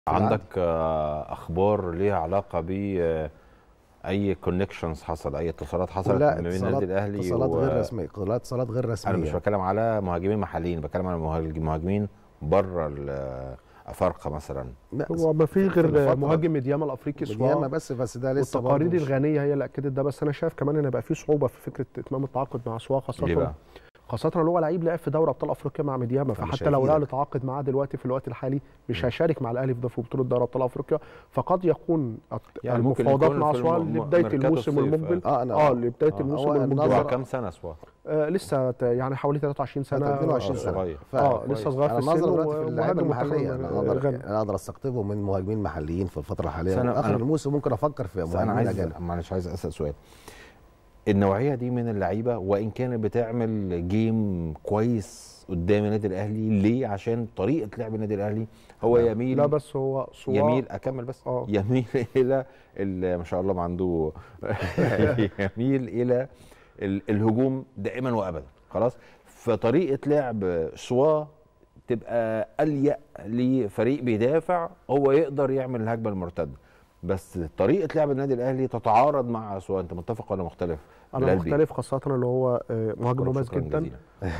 عندك آه، اخبار ليها علاقه ب آه، اي كونكشنز حصل اي اتصالات حصلت لا ما بين اتصالات النادي الاهلي اتصالات و- غير رسميه اتصالات غير انا مش رسميه بتكلم على مهاجمين محليين بتكلم على مهاج- مهاجمين بره افارقه مثلا لا، هو ما في في غير الفترة- مهاجم ميدياما الافريقي مدياما سواء بس بس ده لسه والتقارير برضه مش- الغنيه هي اللي اكدت ده بس انا شايف كمان ان بقى في صعوبه في فكره اتمام التعاقد مع سواء ليه بقى؟ خاصه خاصه لو هو لعيب لعب في دوري ابطال افريقيا مع ميدياما فمش فحتى لو هيفيدك. الاهلي تعاقد معاه دلوقتي في الوقت الحالي مش هيشارك مع الاهلي في في بطوله دوري ابطال افريقيا فقد يكون الت- يعني ممكن المفاوضات يكون مع في سواء الم- لبدايه ميركاتو الموسم الصيف، المقبل اه انا اه لبدايه آه، الموسم هو المقبل النظر- هو كام سنه سوا آه لسه ت- يعني حوالي 23 سنه 22 آه، سنه صغير. ف- اه كويس. لسه صغير في انا السن نظر دلوقتي في اللعيبه ومهاجم المحليه منتخب انا اقدر غانا. انا اقدر استقطبه من مهاجمين محليين في الفتره الحاليه بس أنا- اخر أنا- الموسم ممكن افكر في بس انا مهاجمين عايز اجانب معلش عايز اسال سؤال النوعيه دي من اللعيبه وان كانت بتعمل جيم كويس قدام النادي الاهلي ليه عشان طريقه لعب النادي الاهلي هو لا. يميل لا بس هو سواء يميل اكمل بس آه. يميل الى ال- ما شاء الله ما عنده يميل الى ال- الهجوم دائما وابدا خلاص فطريقه لعب سوا تبقى اليق لفريق بيدافع هو يقدر يعمل الهجمه المرتده بس طريقه لعب النادي الاهلي تتعارض مع سوا انت متفق ولا مختلف انا بالقلبي. مختلف خاصه اللي هو آه، مهاجم شكراً مميز جدا جزيلاً.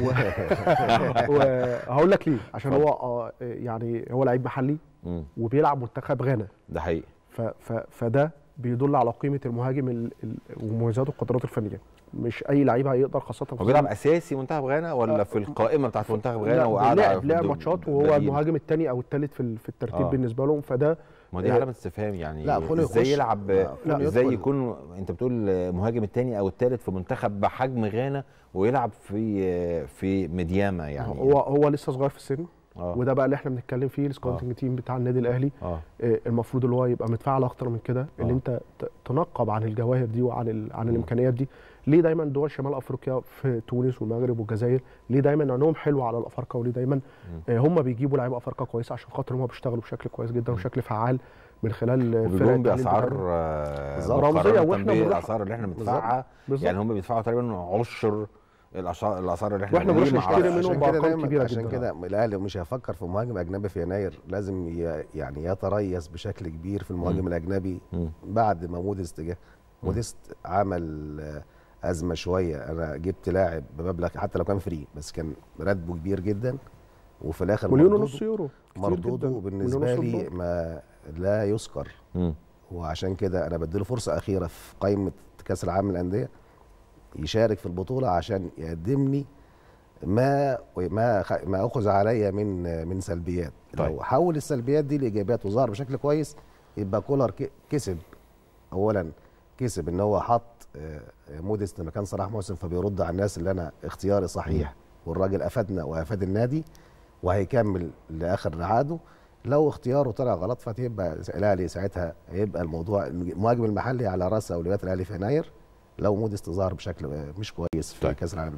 وهقول لك ليه عشان اتفضل. هو آه، يعني هو لعيب محلي مم، وبيلعب منتخب غانا ده حقيقي ف ف فده بيدل على قيمه المهاجم ال- ال- ومميزاته وقدراته الفنيه مش اي لعيب هيقدر خاصه في هو بيلعب اساسي منتخب غانا ولا في القائمه بتاعت منتخب غانا لا وقاعد لعب على لعب الدو- ماتشات وهو بديل؟ المهاجم الثاني او الثالث في ال- في الترتيب آه. بالنسبه لهم فده ما دي آه، علامه استفهام يعني لا، كونه ازاي يخش- يلعب لا، كونه ازاي يدخل. يكون انت بتقول مهاجم الثاني او الثالث في منتخب بحجم غانا ويلعب في في ميدياما يعني هو هو لسه صغير في السن اه وده بقى اللي احنا بنتكلم فيه السكاوتنج تيم بتاع النادي الاهلي اه آه، المفروض اللي هو يبقى متفاعل اكتر من كده ان آه. انت ت- تنقب عن الجواهر دي وعن ال... عن مم. الامكانيات دي ليه دايما دول شمال افريقيا في تونس والمغرب والجزائر ليه دايما عينهم حلوه على الافارقه وليه دايما آه، هم بيجيبوا لعيبه افارقه كويسه عشان خاطر هم بيشتغلوا بشكل كويس جدا وشكل فعال من خلال آه، فرق وبيجون التعليم باسعار بتاعتهم. آه، بالظبط. رمزية، مقارنة وإحنا بنروح- بالاسعار اللي احنا بندفعها بالظبط. يعني هم بيدفعوا تقريبا عشر الاسعار الاسعار اللي احنا وإحنا بنجيب بنروح مع- نشتري منهم عشان بأرقام كده دايما كبيرة عشان جدا. كده الاهلي مش هيفكر في مهاجم اجنبي في يناير لازم ي- يعني يتريث بشكل كبير في المهاجم مم. الاجنبي مم. بعد ما موديست جه موديست عمل آه، ازمه شويه انا جبت لاعب بمبلغ حتى لو كان فري بس كان راتبه كبير جدا وفي الاخر مليون مردوده- ونص يورو كتير مردوده جداً. بالنسبه مليون ونص لي دولار. ما لا يذكر مم. وعشان كده انا بديله فرصه اخيره في قائمه كاس العالم للانديه يشارك في البطوله عشان يقدم لي ما ما خ- ما اخذ عليا من من سلبيات طيب. لو حول السلبيات دي لايجابيات وظهر بشكل كويس يبقى كولر ك- كسب اولا كسب ان هو حط آه، موديست مكان صلاح محسن فبيرد على الناس اللي انا اختياري صحيح والراجل افادنا وافاد النادي وهيكمل لاخر عقده لو اختياره طلع غلط فتبقى الاهلي ساعتها هيبقى الموضوع المهاجم المحلي على راس اولويات الاهلي في يناير لو موديست ظهر بشكل آه، مش كويس في طيب. كاس العالم